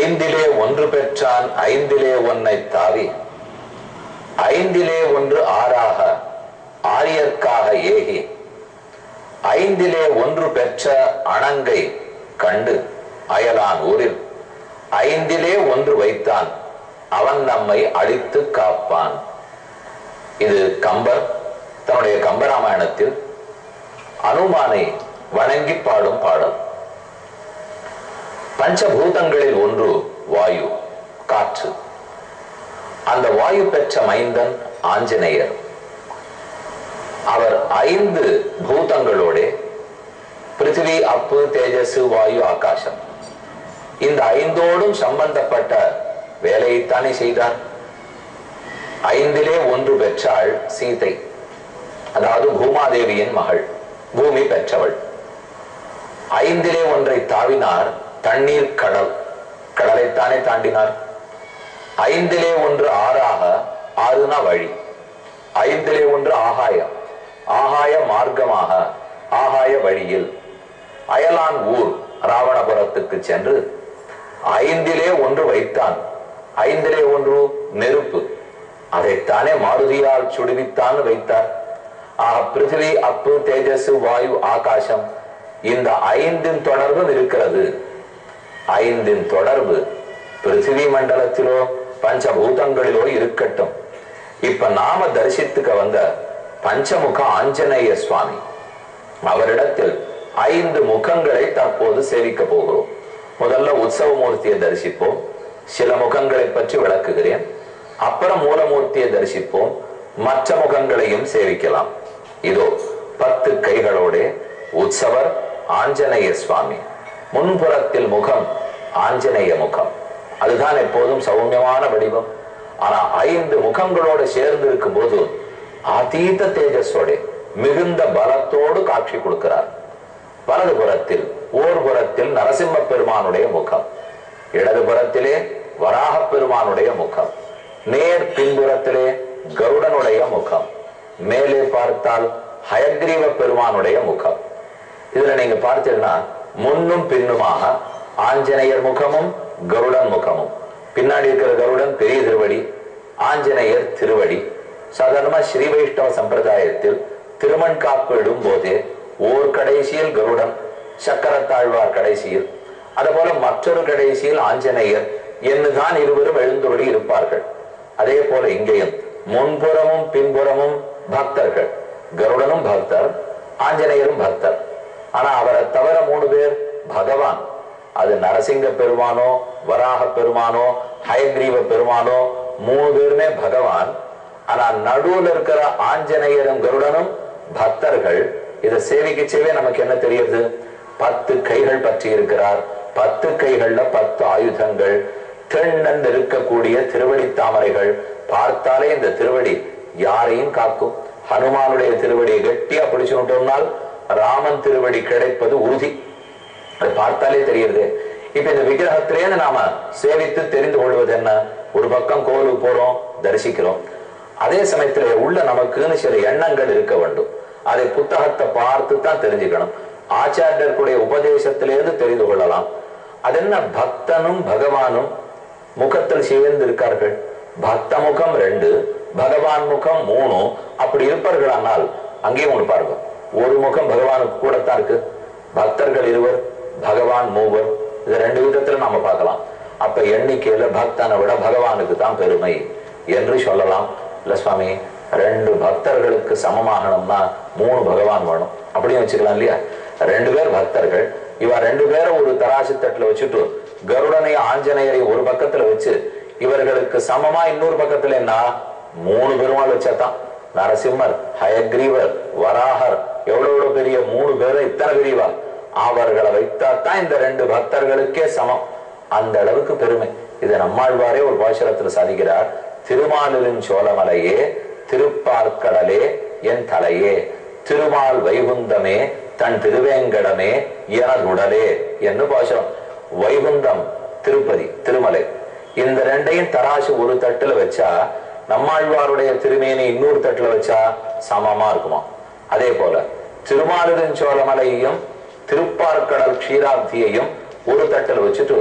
ஐந்திலே ஒன்று பெற்றான் ஐந்திலே ஒன்னை தாவி ஐந்திலே ஒன்று ஆறாக ஆரியர்க்காக ஏகி ஐந்திலே ஒன்று பெற்ற அணங்கை கண்டு அயலான் ஊரில் ஐந்திலே ஒன்று வைத்தான் அவன் நம்மை அழித்து காப்பான் இது கம்பர் தன்னுடைய கம்பராமாயணத்தில் அனுமானை வணங்கி பாடும் பாடல் பஞ்சபூதங்களில் ஒன்று வாயு காற்று அந்த வாயு பெற்ற மைந்தன் ஆஞ்சநேயர் அவர் ஐந்து பூதங்களோட பிருத்திவி அப்பு தேஜஸ் வாயு ஆகாசம் இந்த ஐந்தோடும் சம்பந்தப்பட்ட வேலையைத்தானே செய்தார் ஐந்திலே ஒன்று பெற்றாள் சீதை அதாவது பூமாதேவியின் மகள் பூமி பெற்றவள் ஐந்திலே ஒன்றை தாவினார் தண்ணீர் கடல் கடலைத்தானே தாண்டினார் ஐந்திலே ஒன்று ஆறாக ஆறுனா வழி ஐந்திலே ஒன்று ஆகாயம் ஆகாய மார்க்கமாக ஆகாய வழியில் அயலான் ஊர் ராவணபுரத்துக்கு சென்று ஐந்திலே ஒன்று வைத்தான் ஐந்திலே ஒன்று நெருப்பு அதைத்தானே மாருதியால் சுடுவித்தான் வைத்தார் ஆக பிருத்திவி அப்பு தேஜஸ் வாயு ஆகாசம் இந்த ஐந்தின் தொடர்பும் இருக்கிறது ஐந்தின் தொடர்பு பிருத்திவி மண்டலத்திலோ பஞ்சபூதங்களிலோ இருக்கட்டும் இப்ப நாம தரிசித்துக்க வந்த பஞ்சமுக ஆஞ்சநேய சுவாமி அவரிடத்தில் ஐந்து முகங்களை தற்போது சேவிக்க போகிறோம் முதல்ல உற்சவ மூர்த்தியை தரிசிப்போம் சில முகங்களை பற்றி விளக்குகிறேன் அப்புறம் மூலமூர்த்தியை தரிசிப்போம் மற்ற முகங்களையும் சேவிக்கலாம் இதோ பத்து கைகளோட உற்சவர் ஆஞ்சநேய சுவாமி முன்புறத்தில் முகம் ஆஞ்சநேய முகம் அதுதான் எப்போதும் சௌமியமான வடிவம் ஆனா ஐந்து முகங்களோடு சேர்ந்து இருக்கும் போது அதீத தேஜஸோட மிகுந்த பலத்தோடு காட்சி கொடுக்கிறார் வலது புறத்தில் ஓர் புறத்தில் நரசிம்ம பெருமானுடைய முகம் இடது புறத்திலே வராக பெருமானுடைய முகம் நேர் பின்புறத்திலே கருடனுடைய முகம் மேலே பார்த்தால் ஹயக்ரீவ பெருமானுடைய முகம் இதுல நீங்க பார்த்தீங்கன்னா முன்னும் பின்னுமாக ஆஞ்சநேயர் முகமும் கருடன் முகமும் பின்னாடி இருக்கிற கருடன் பெரிய திருவடி ஆஞ்சநேயர் திருவடி சாதாரணமா ஸ்ரீ வைஷ்ணவ சம்பிரதாயத்தில் திருமண் காப்பு இடும் போதே ஓர் கடைசியில் கருடன் சக்கரத்தாழ்வார் கடைசியில் அதுபோல மற்றொரு கடைசியில் ஆஞ்சநேயர் என்னுதான் இருவரும் எழுந்தொழி இருப்பார்கள் அதே போல இங்கேயும் முன்புறமும் பின்புறமும் பக்தர்கள் கருடனும் பக்தர் ஆஞ்சநேயரும் பக்தர் ஆனா அவரை தவிர மூணு பேர் பகவான் அது நரசிங்க பெருமானோ வராக பெருமானோ ஹயக்ரீவ பெருமானோ மூணு பேருமே பகவான் ஆனா நடுவுல இருக்கிற ஆஞ்சநேயரும் கருடனும் பக்தர்கள் இதை சேவிக்க சேவே நமக்கு என்ன தெரியுது பத்து கைகள் பற்றி இருக்கிறார் பத்து கைகள்ல பத்து ஆயுதங்கள் தென்னன் இருக்கக்கூடிய திருவடி தாமரைகள் பார்த்தாலே இந்த திருவடி யாரையும் காக்கும் ஹனுமானுடைய திருவடியை கட்டியா பிடிச்சு விட்டோம்னால் ராமன் திருவடி கிடைப்பது உறுதி அது பார்த்தாலே தெரியுது இப்ப இந்த விக்கிரகத்திலேருந்து நாம சேவித்து தெரிந்து கொள்வது என்ன ஒரு பக்கம் கோவிலுக்கு போறோம் தரிசிக்கிறோம் அதே சமயத்துல உள்ள நமக்குன்னு சில எண்ணங்கள் இருக்க வேண்டும் அதை புத்தகத்தை பார்த்து தான் தெரிஞ்சுக்கணும் ஆச்சாரியர்களுடைய உபதேசத்திலிருந்து தெரிந்து கொள்ளலாம் அது என்ன பக்தனும் பகவானும் முகத்தில் சேர்ந்து இருக்கார்கள் பக்த முகம் ரெண்டு பகவான் முகம் மூணு அப்படி இருப்பார்களானால் அங்கேயும் ஒன்று பாருங்க ஒரு முகம் பகவானுக்கு கூடத்தான் இருக்கு பக்தர்கள் இருவர் பகவான் மூவர் இது ரெண்டு விதத்துல நாம பார்க்கலாம் அப்ப எண்ணிக்கையில பக்தனை விட பகவானுக்கு தான் பெருமை என்று சொல்லலாம் இல்ல சுவாமி ரெண்டு பக்தர்களுக்கு சமமாகணும்னா மூணு பகவான் வேணும் அப்படியும் வச்சுக்கலாம் இல்லையா ரெண்டு பேர் பக்தர்கள் இவ ரெண்டு பேரை ஒரு தராசு தட்டுல வச்சுட்டு கருடனையும் ஆஞ்சநேயரையும் ஒரு பக்கத்துல வச்சு இவர்களுக்கு சமமா இன்னொரு பக்கத்துல என்ன மூணு பெருமாள் வச்சாதான் நரசிம்மர் ஹயக்ரீவர் வராகர் எவ்வளவு எவ்வளவு பெரிய மூணு பேரை இத்தனை பெரியவா அவர்களை வைத்தாத்தான் இந்த ரெண்டு பக்தர்களுக்கே சமம் அந்த அளவுக்கு பெருமை இதை நம்மாழ்வாரே ஒரு பாசுரத்துல சாதிக்கிறார் திருமாலின் சோழமலையே திருப்பார்க்கடலே என் தலையே திருமால் வைகுந்தமே தன் திருவேங்கடமே எனதுடலே என்று பாசுரம் வைகுந்தம் திருப்பதி திருமலை இந்த ரெண்டையும் தராசு ஒரு தட்டுல வச்சா நம்மாழ்வாருடைய திருமேனி இன்னொரு தட்டுல வச்சா சமமா இருக்குமா அதே போல திருமாலிருஞ்சோழமலையையும் திருப்பார்க்கடல் க்ஷீராப்தியையும் ஒரு தட்டில் வச்சுட்டு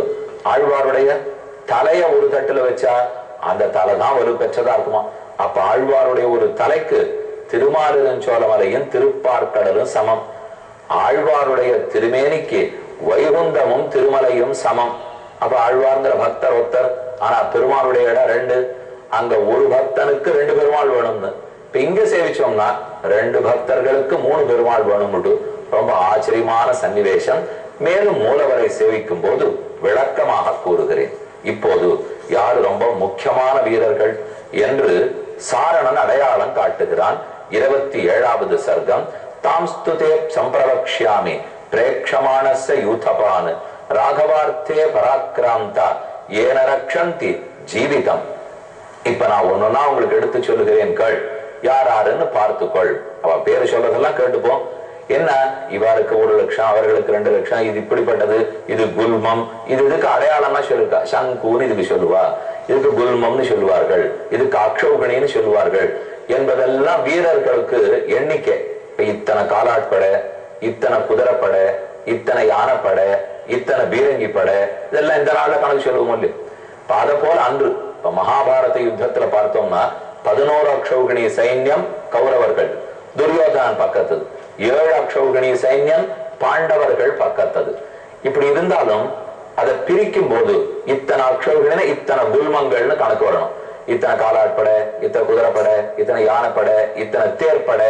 ஆழ்வாருடைய தலைய ஒரு தட்டுல வச்சா அந்த தலை தான் வலு பெற்றதா இருக்குமா அப்ப ஆழ்வாருடைய ஒரு தலைக்கு திருமாலிருஞ்சோலமலையும் திருப்பார்க்கடலும் சமம் ஆழ்வாருடைய திருமேனிக்கு வைகுந்தமும் திருமலையும் சமம் அப்ப ஆழ்வார்ங்கிற பக்தர் ஒருத்தர் ஆனா பெருமாளுடைய இடம் ரெண்டு அங்க ஒரு பக்தனுக்கு ரெண்டு பெருமாள் வேணும்னு இப்ப இங்க சேவிச்சோம்னா ரெண்டு பக்தர்களுக்கு மூணு பெருமாள் வேணும்னு ரொம்ப ஆச்சரியமான சன்னிவேசம் மேலும் மூலவரை சேவிக்கும் போது விளக்கமாக கூறுகிறேன் இப்போது யாரு ரொம்ப முக்கியமான வீரர்கள் என்று சாரணன் அடையாளம் காட்டுகிறான் இருபத்தி ஏழாவது சர்க்கம் தாம் ஸ்துதே சம்பிரவக்ஷாமி பிரேக்ஷமானஸ்ய யூதபான் ராகவார்த்தே பராக்கிராந்தா ஏன ரக்ஷந்தி ஜீவிதம் இப்ப நான் ஒண்ணுன்னா உங்களுக்கு எடுத்து சொல்லுகிறேன் கேள் யார் யாருன்னு பார்த்துக்கொள் அவ பேரு சொல்றதெல்லாம் கேட்டுப்போம் என்ன இவருக்கு ஒரு லட்சம் அவர்களுக்கு ரெண்டு லட்சம் இது இப்படிப்பட்டது இது குல்மம் இது இதுக்கு அடையாளமா சொல்லிருக்கா சங்குன்னு இதுக்கு சொல்லுவா இதுக்கு குல்மம்னு சொல்லுவார்கள் இதுக்கு அக்ஷௌகணின்னு சொல்லுவார்கள் என்பதெல்லாம் வீரர்களுக்கு எண்ணிக்கை இப்ப இத்தனை காலாட்படை இத்தனை குதிரைப்படை இத்தனை யானைப்படை இத்தனை பீரங்கி படை இதெல்லாம் இந்த நாள்ல கணக்கு சொல்லுவோம் இல்லையோ இப்ப அதை போல அன்று இப்ப மகாபாரத யுத்தத்துல பார்த்தோம்னா பதினோரு அக்ஷௌகணி சைன்யம் கௌரவர்கள் துரியோதனன் பக்கத்தது ஏழு அக்ஷௌகணி சைன்யம் பாண்டவர்கள் பக்கத்தது இப்படி இருந்தாலும் அதை பிரிக்கும் போது இத்தனை அக்ஷௌகணின இத்தனை குல்மங்கள்னு கணக்கு வரணும் இத்தனை காலாட்படை இத்தனை குதிரைப்படை இத்தனை யானைப்படை இத்தனை தேர்ப்படை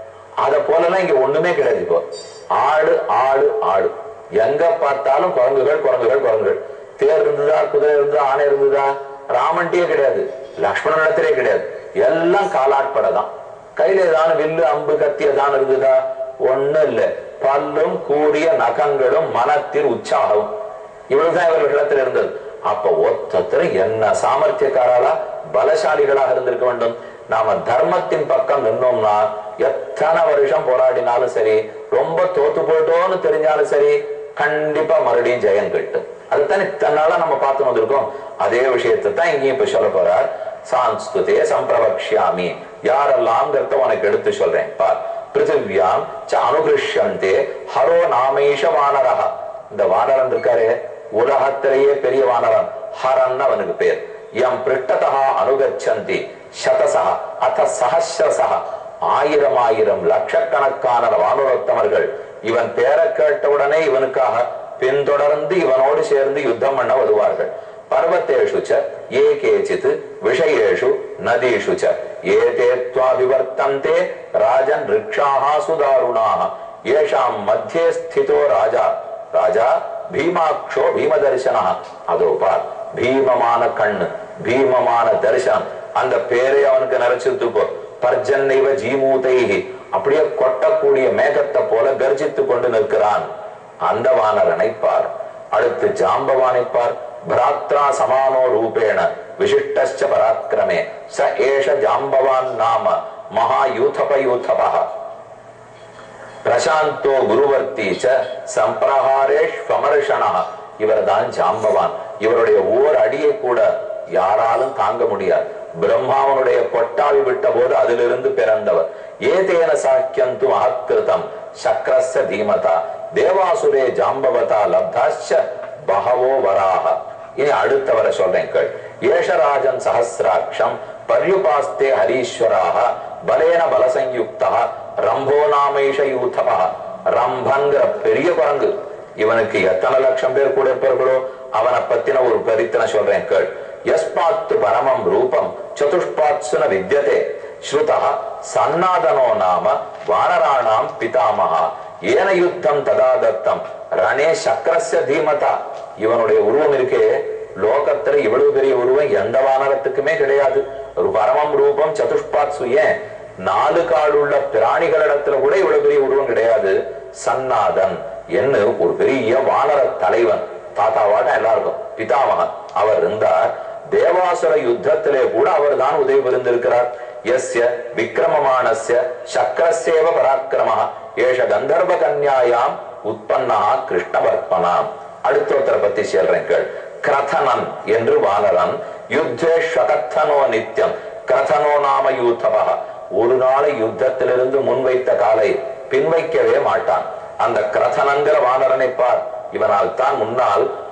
அத போலலாம் இங்க ஒண்ணுமே கிடையாது இப்போ ஆடு ஆடு ஆடு எங்க பார்த்தாலும் குரங்குகள் குரங்குகள் குரங்குகள் தேர் இருந்ததா குதிரை இருந்ததா ஆணை இருந்ததா ராமன்ட்டே கிடையாது லக்ஷ்மணனிடத்திலே கிடையாது எல்லாம் காலாட்படை தான் கையில ஏதான வில்லு அம்பு கத்தி ஏதான இருந்ததா ஒண்ணும் இல்ல பல்லும் கூறிய நகங்களும் மனத்தின் உற்சாகம் இவ்வளவுதான் இவர்களிடத்தில் இருந்தது அப்ப ஒத்தத்துல என்ன சாமர்த்தியக்காரர்களா பலசாலிகளாக இருந்திருக்க வேண்டும் நாம தர்மத்தின் பக்கம் நின்னோம்னா எத்தனை வருஷம் போராடினாலும் சரி ரொம்ப தோத்து போயிட்டோம்னு தெரிஞ்சாலும் சரி கண்டிப்பா மறுபடியும் ஜெயம் கிட்டும் அதுதானே இத்தனை நாளா நம்ம பார்த்து வந்திருக்கோம் அதே விஷயத்தை தான் இங்கேயும் இப்ப சொல்ல போறார் சான்ஸ்துதே சம்பிரவக்ஷாமி யாரெல்லாம்ங்கிறத உனக்கு எடுத்து சொல்றேன் பார் பிருத்திவியாம் ச அனுகிருஷ்யந்தே ஹரோ நாமேஷ வானரஹ இந்த வானரன் இருக்காரு உலகத்திலேயே பெரிய வானரன் ஹரன் அவனுக்கு பேர் எம் பிருட்டதா அனுகச்சந்தி சதசா அத சஹசிரசா ஆயிரம் ஆயிரம் லட்சக்கணக்கான வானுரோத்தமர்கள் இவன் பேரை கேட்டவுடனே இவனுக்காக பின்தொடர்ந்து இவனோடு சேர்ந்து யுத்தம் பண்ண வருவார்கள் பர்வத்தேஷு ச ஏ கேச்சித் விஷயேஷு நதீஷு ச ஏதே त्वाभिवर्तन्ते ராஜன் ரிக்ஷாः சுதாருணாः ஏஷாம் மத்தியே ஸ்திதோ ராஜா ராஜா பீமாக்ஷோ பீமதர்சனா அதோ பார் பீமமான கண்ணு பீமமான தரிசனம் அந்த பேரை அவனுக்கு நிறைச்சிருத்துக்கோ பர்ஜன்னைவ ஜீமூதைஹி அப்படியே கொட்டக்கூடிய மேகத்தை போல கர்ஜித்து கொண்டு நிற்கிறான் அந்த வானரனை பார் அடுத்து ஜாம்பவானை பார் பிராத்ரா சமானோ ரூபேண விசிஷ்டஸ்ச பராக்கிரமே ச ஏஷ ஜாம்பவான் நாம மகாயூதபயூதபா பிரசாந்தோ குருவர்த்தி ச சம்பிரஹாரேஷ்வமர்ஷனா இவர் தான் ஜாம்பவான் இவருடைய ஓர் அடியை கூட யாராலும் தாங்க முடியாது பிரம்மாவனுடைய கொட்டாவி விட்ட போது அதிலிருந்து பிறந்தவர் ஏதேன சாக்கியந்து மகத்கிருதம் சக்கரஸ்ய தீமதா தேவாசுரே ஜாம்பவதா லப்தாச்ச பகவோ வராக இனி அடுத்தவரை சொல்றேன் கேள் ஏஷராஜன் சஹசிராட்சம் பர்யுபாஸ்தே ஹரீஸ்வராக பலேன பலசயுக்தா ரம்போ நாமேஷ யூதபா ரம்பங்கிற பெரிய குரங்கு இவனுக்கு எத்தனை லட்சம் பேர் கூட இருப்பார்களோ அவனை பத்தின ஒரு கருத்தின சொல்றேன் கேள் யஸ்மாத்து பரமம் ரூபம் சதுஷ்பாத்சுன வித்யதே ஸ்ருதா சன்னாதனோ நாம வானராணாம் பிதாமகா ஏன யுத்தம் ததா தத்தம் ரணே சக்கரஸ்ய தீமதா இவனுடைய உருவம் இருக்கே லோகத்துல இவ்வளவு பெரிய உருவம் எந்த வானரத்துக்குமே கிடையாது ஒரு பரமம் ரூபம் சதுஷ்பாத்சு ஏன் நாலு காலுள்ள பிராணிகளிடத்துல கூட இவ்வளவு பெரிய உருவம் கிடையாது சன்னாதன் என்று ஒரு பெரிய வானர தலைவன் தாத்தாவாட்டம் எல்லாருக்கும் பிதாமகன் அவர் இருந்தார் தேவாசுர யுத்தத்திலே கூட அவர் தான் உதவி புரிந்திருக்கிறார் எஸ்ய விக்ரமமானஸ்ய சக்கரசேவ பராக்கிரம ஏஷ கந்தர்வ கன்யாயாம் உற்பன்னா கிருஷ்ணவர்ப்பனாம் அடுத்த ஒருத்தரை பத்தி சொல்றேன் கேள் கிரதனன் என்று வானரன் யுத்தே ஷகத்தனோ நித்தியம் கிரதனோ நாம யூத்தபா ஒரு நாளை யுத்தத்திலிருந்து முன்வைத்த காலை பின்வைக்கவே மாட்டான் அந்த கிரதனங்கிற வானரனை பார் இவனால் தான் முன்னால்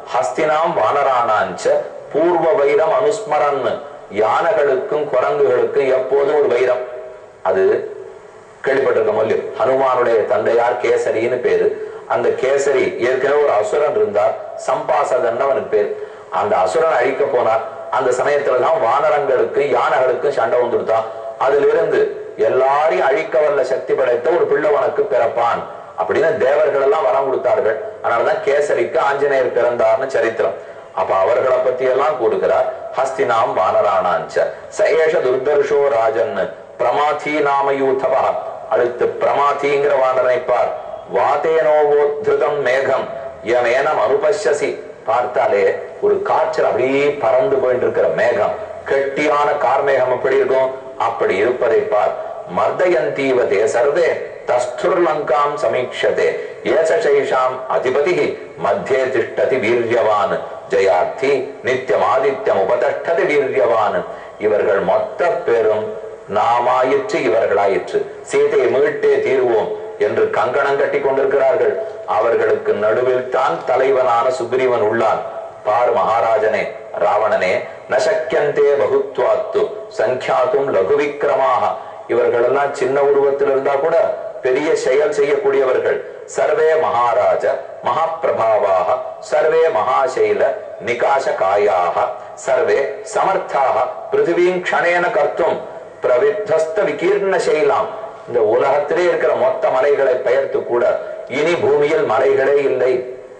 ஹஸ்தினாம் வானரானாஞ்ச பூர்வ வைரம் அனுஸ்மரன் யானைகளுக்கும் குரங்குகளுக்கும் எப்போதும் ஒரு வைரம் அது கேள்விப்பட்டிருக்க முடியும் ஹனுமானுடைய தந்தையார் கேசரின்னு பேரு அந்த கேசரி ஏற்கனவே ஒரு அசுரன் இருந்தார் சம்பாசகன் அவனுக்கு பேர் அந்த அசுரன் அழிக்க போனார் அந்த சமயத்துலதான் வானரங்களுக்கும் யானைகளுக்கும் சண்டை வந்துடுத்தான் அதுல இருந்து எல்லாரையும் அழிக்க வல்ல சக்தி படைத்த ஒரு பிள்ளவனுக்கு பிறப்பான் அப்படின்னு தேவர்கள் எல்லாம் வரம் கொடுத்தார்கள் அதனாலதான் கேசரிக்கு ஆஞ்சநேயர் பிறந்தார்னு சரித்திரம் அப்ப அவர்களை பத்தி எல்லாம் கூறுகிறார் ஹஸ்தினாம் வானரானாஞ்ச சயேஷ துர்தர்ஷோ ராஜன் பிரமாதி நாம யூதவா அடுத்து பிரமாதிங்கிற வானரை பார் வாதேனோவோத்ருதம் மேகம் யமேனம் அனுபஷ்யசி பார்த்தாலே ஒரு காய்ச்சல் அப்படியே பறந்து போயிட்டு இருக்கிற மேகம் கெட்டியான கார்மேகம் எப்படி இருக்கும் அப்படி இருப்பதை பார் மர்தயந்தீவதே சர்வே தஸ்துர் லங்காம் சமீக்ஷதே ஏசைஷாம் அதிபதி மத்தியே திஷ்டதி வீரியவான் ஜெயார்த்தி நித்தியம் ஆதித்யம் உபதஷ்டதி வீரியவான் இவர்கள் மொத்த பேரும் நாமாயிற்று இவர்களாயிற்று சீதையை மீட்டே தீர்வோம் என்று கங்கணம் கட்டி கொண்டிருக்கிறார்கள் அவர்களுக்கு நடுவில் தான் தலைவனான சுக்ரீவன் உள்ளான் பார் மகாராஜனே ராவணனே நசக்கியந்தே பகுத்வாத்து சங்கியாத்தும் லகு விக்ரமாக இவர்கள் எல்லாம் சின்ன உருவத்தில் இருந்தா கூட பெரிய செயல் செய்யக்கூடியவர்கள் சர்வே மகாராஜ மகாபிரபாவாக சர்வே மகாசைல நிகாச காயாக சர்வே சமர்த்தாக பிருத்திவீம் க்ஷணேன கர்த்தும் பிரவித்தஸ்த விகீர்ண செய்யலாம் இந்த உலகத்திலே இருக்கிற மொத்த மலைகளை பெயர்த்து கூட இனி பூமியில் மலைகளே இல்லை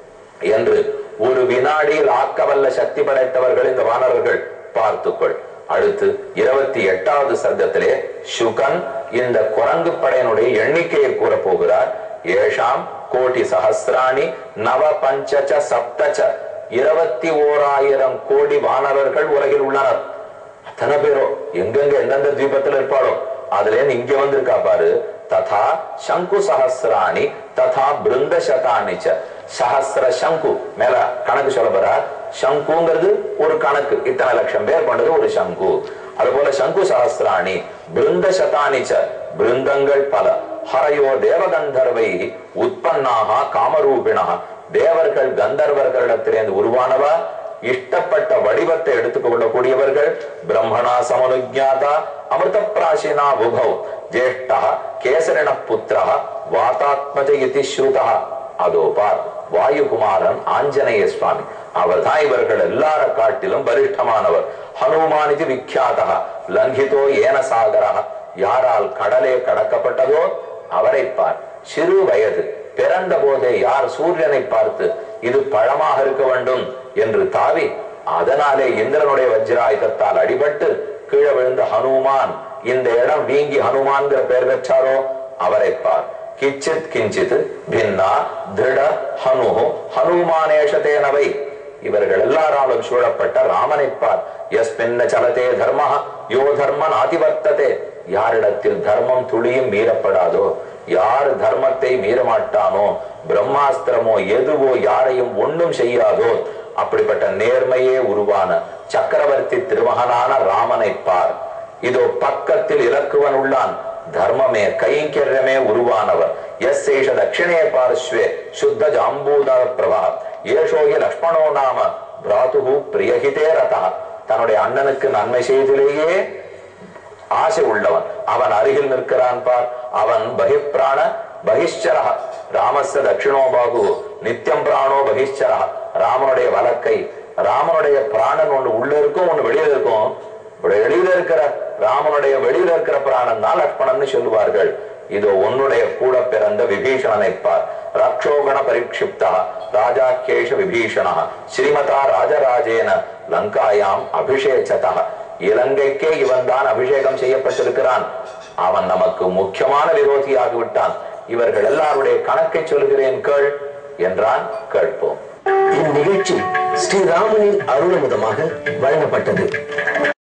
என்று ஒரு வினாடியில் ஆக்கவல்ல சக்தி படைத்தவர்கள் இந்த வானரர்கள் பார்த்துக்கொள் அடுத்து இருபத்தி எட்டாவது சர்க்கத்திலே சுகன் இந்த குரங்கு படையினுடைய எண்ணிக்கையை கூற போகிறார் ஏஷாம் கோடி சஹசிராணி நவ பஞ்சச்ச சப்தச்ச இருபத்தி ஓராயிரம் கோடி வானரர்கள் உலகில் உள்ளனர் அத்தனை பேரும் எங்கெங்க எந்தெந்த தீபத்துல இருப்பாளோ அதுல இருந்து இங்க வந்திருக்கா பாரு ததா சங்கு சஹசிராணி ததா பிருந்த சதானிச்ச சஹசிர சங்கு மேல கணக்கு சொல்ல போறார் சங்குங்கிறது ஒரு கணக்கு இத்தனை லட்சம் பேர் கொண்டது ஒரு சங்கு அது போல சங்கு சஹசிராணி பிருந்த சதானிச்ச பிருந்தங்கள் பல ஹரையோ தேவகந்தர்வை உற்பன்னாக காமரூபிணா தேவர்கள் கந்தர்வர்களிடத்திலிருந்து உருவானவா இஷ்டப்பட்ட வடிவத்தை எடுத்துக்கொள்ளக்கூடியவர்கள் பிரம்மணா சமனுஜாதா அமிர்த பிராசினா புகவ் ஜேஷ்டா கேசரிண புத்திரா வாதாத்மஜ இதி ஸ்ருதா அதோ பார் வாயுகுமாரன் ஆஞ்சநேய சுவாமி அவர் தான் இவர்கள் எல்லார காட்டிலும் பரிஷ்டமானவர் ஹனுமான் இது விக்யாதா லங்கிதோ ஏன சாகரா யாரால் கடலே கடக்கப்பட்டதோ அவரை பார் சிறு வயது பிறந்த போதே யார் சூரியனை பார்த்து இது பழமாக இருக்க வேண்டும் என்று தாவி அதனாலே இந்திரனுடைய வஜ்ராயுதத்தால் அடிபட்டு கீழே விழுந்த ஹனுமான் இந்த இடம் வீங்கி ஹனுமான்கிற பெயர் பெற்றாரோ அவரை பார் கிச்சித் கிஞ்சித் பின்னா திருட ஹனு ஹனுமானேஷதேனவை இவர்கள் எல்லாராலும் சூழப்பட்ட ராமனை பார் எஸ்மின்ன சலதே தர்ம யோ தர்ம நாதிவர்த்ததே யாரிடத்தில் தர்மம் துளியும் மீறப்படாதோ யார் தர்மத்தை மீறமாட்டானோ பிரம்மாஸ்திரமோ எதுவோ யாரையும் ஒண்ணும் செய்யாதோ அப்படிப்பட்ட நேர்மையே உருவான சக்கரவர்த்தி திருமகனான ராமனை பார் இதோ பக்கத்தில் இலக்குவன் உள்ளான் தர்மமே கைங்கரியமே உருவானவர் எஸ் ஏஷ தட்சிணே பார்ஸ்வே சுத்த ஜாம்பூதர பிரபா ஏஷோகி லக்ஷ்மணோ நாம பிராதுகு பிரியஹிதே ரதா தன்னுடைய அண்ணனுக்கு நன்மை செய்திலேயே ஆசை உள்ளவன் அவன் அருகில் நிற்கிறான் பார் அவன் பகிப்பிராண பகிஷ்சர ராமஸ்ய தட்சிணோ பாகு நித்தியம் பிராணோ பகிஷ்சர ராமனுடைய வழக்கை ராமனுடைய பிராணன் ஒண்ணு உள்ள இருக்கும் ஒண்ணு வெளியில இருக்கும் இப்படி வெளியில இருக்கிற ராமனுடைய வெளியில இருக்கிற பிராணன் தான் லக்ஷ்மணன் சொல்லுவார்கள் இதோ உன்னுடைய கூட பிறந்த விபீஷணனை பார் ரக்ஷோகண பரிக்ஷிப்தா ராஜா கேஷ விபீஷண ஸ்ரீமதா ராஜராஜேன லங்காயாம் அபிஷேச்சதா இலங்கைக்கே இவன் தான் அபிஷேகம் செய்யப்பட்டிருக்கிறான் அவன் நமக்கு முக்கியமான விரோதியாகிவிட்டான் இவர்கள் எல்லாருடைய கணக்கை சொல்கிறேன் கேள் என்றான் கேட்போம் இந்நிகழ்ச்சி ஸ்ரீராமனின் அருளமுதமாக வழங்கப்பட்டது